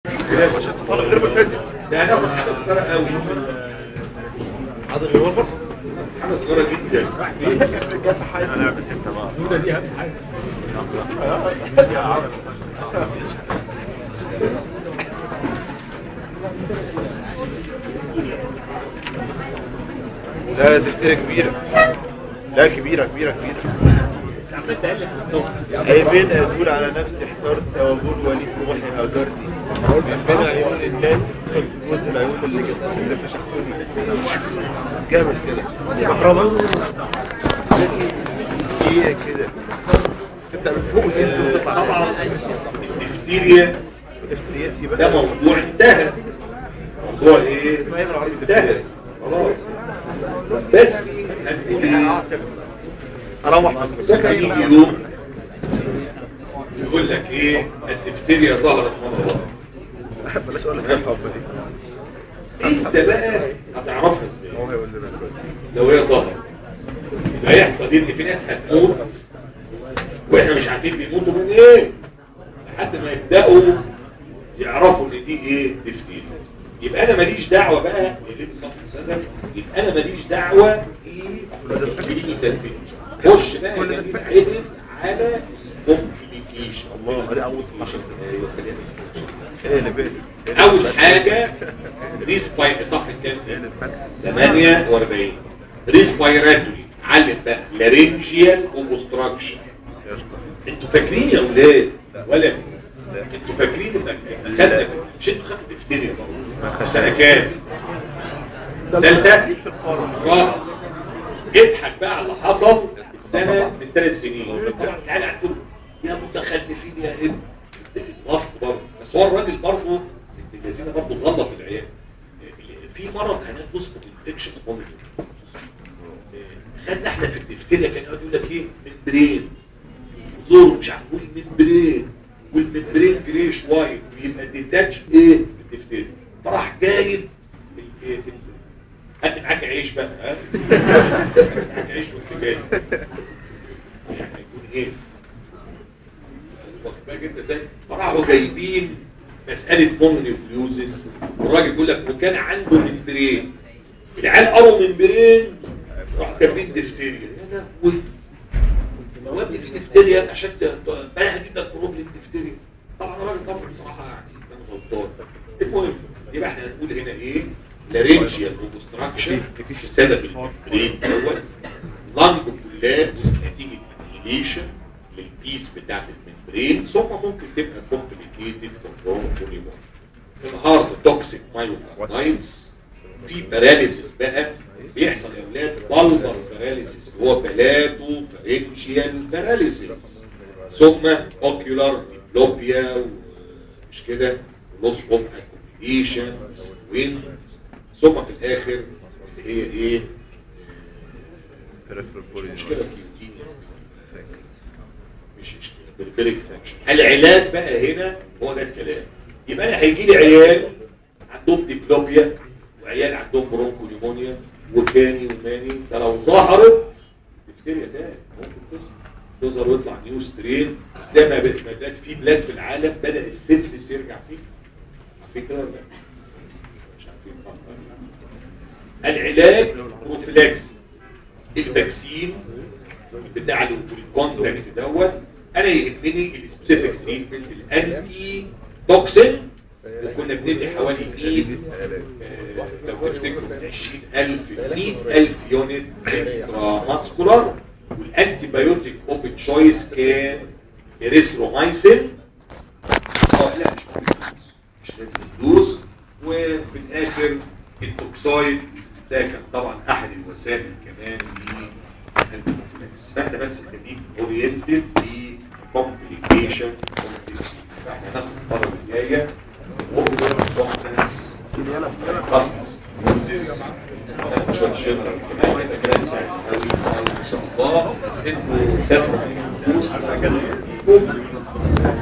عشان تطلب غير ملتزم ده هناخد حاجه صغيره قوي هذا الريفولفر حاجه صغيره جدا انا بس انت بقى دي اهم حاجه لا دفترة كبيرة لا كبيرة كبيرة كبيرة عيبين أقول على نفسي احترت وأقول وليد طموحي هاجرتي من بين عيون الناس كنت جزء العيون اللي جت اللي اكتشفتوني جامد كده كهرباء ايه كده تبدأ من فوق وتنزل وتطلع طبعا الدفتيريا دفترياتي بقى ده موضوع انتهى موضوع ايه؟ اسمها ايه بالعربي؟ انتهى خلاص بس هنقول ايه؟ اروح ده يجي يوم يقول لك ايه الدفتيريا ظهرت مره واحده بلاش اقول لك الحب دي انت بقى هتعرفها ازاي هو هيقول لنا لو هي ظهرت هيحصل ايه ان في ناس هتموت واحنا مش عارفين بيموتوا من ايه لحد ما يبداوا يعرفوا ان دي ايه دفتيريا يبقى انا ماليش دعوه بقى اللي بيصف اساسا يبقى انا ماليش دعوه بايه تنفيذ خش بقى يا جميل عدل على الكومبليكيشن الله ادي اول 12 سنه ايه اللي بالي اول حاجه ريسباي صح الكلام 48 ريسبيراتوري علم بقى لارنجيال اوبستراكشن انتوا فاكرين يا اولاد ولا انتوا فاكرين انك خدت مش انتوا خدتوا دفتيريا برضه سنه كام ثالثه رابعه اضحك بقى على اللي حصل السنه من ثلاث سنين تعالى هتقول يا متخلفين يا ابن الرفض برضه بس هو الراجل برضه الذين برضه غلط العيال في مرض هناك اسمه انفكشن خدنا احنا في الدفتيريا كان يقعد يقول لك ايه ممبرين زور مش عارف يقول ممبرين والممبرين جريش وايت ويبقى ديتاتش ايه الدفتيريا فراح جايب هات معاك عيش بقى ها معاك عيش وانت جاي يعني يكون ايه واخد بالك انت ازاي فراحوا جايبين مساله مونيوكليوزيس والراجل بيقول لك وكان عنده ممبرين العيال قروا ممبرين راح كاتبين دفتيريا يا لهوي مواد في دفتيريا عشان بقى هجيب لك بروبلم دفتيريا طبعا الراجل طبعا بصراحه يعني كان غلطان المهم يبقى احنا هنقول هنا ايه لارنجيال اوبستراكشن سبب الممبرين دوت لانج كلات نتيجه انهيليشن للبيس بتاعت الممبرين ثم ممكن تبقى كومبليكيتد برونكوليمون الهارد توكسيك مايوكاردايتس في باراليسيس بقى بيحصل يا اولاد بالبر باراليسيس اللي هو بلاتو فرنجيال باراليسيس ثم اوكيولار ديبلوبيا مش كده لوس اوف اكوميديشن وين ثم في الاخر اللي هي ايه مش مشكله كيوتينيا مش مشكله بالبريك فاكشن العلاج بقى هنا هو ده الكلام يبقى انا هيجي لي عيال عندهم ديبلوبيا وعيال عندهم برونكوليمونيا وكاني وماني ده لو ظهرت دفتيريا تاني ممكن تظهر تظهر ويطلع نيو سترين زي ما بدات في بلاد في العالم بدا السيفلس يرجع فيه عارفين كده ولا لا؟ مش عارفين العلاج بروفلاكس الفاكسين بتاع الكونتاكت دوت انا يهمني السبيسيفيك تريتمنت الانتي توكسين وكنا بندي حوالي 100 آه، لو تفتكروا 20000 100000 يونت ماسكولار والانتي بايوتيك اوبن تشويس كان اريثرومايسين اه لا مش مهم مش لازم الدوز وفي الاخر التوكسايد ده كان طبعا احد الوسائل كمان للانتيبوفيلاكس فاحنا بس خليك اورينتد في كومبليكيشن فاحنا هناخد المره الجايه خصص شويه شجره كمان كده كلام سهل قوي ان شاء الله انتوا تفهموا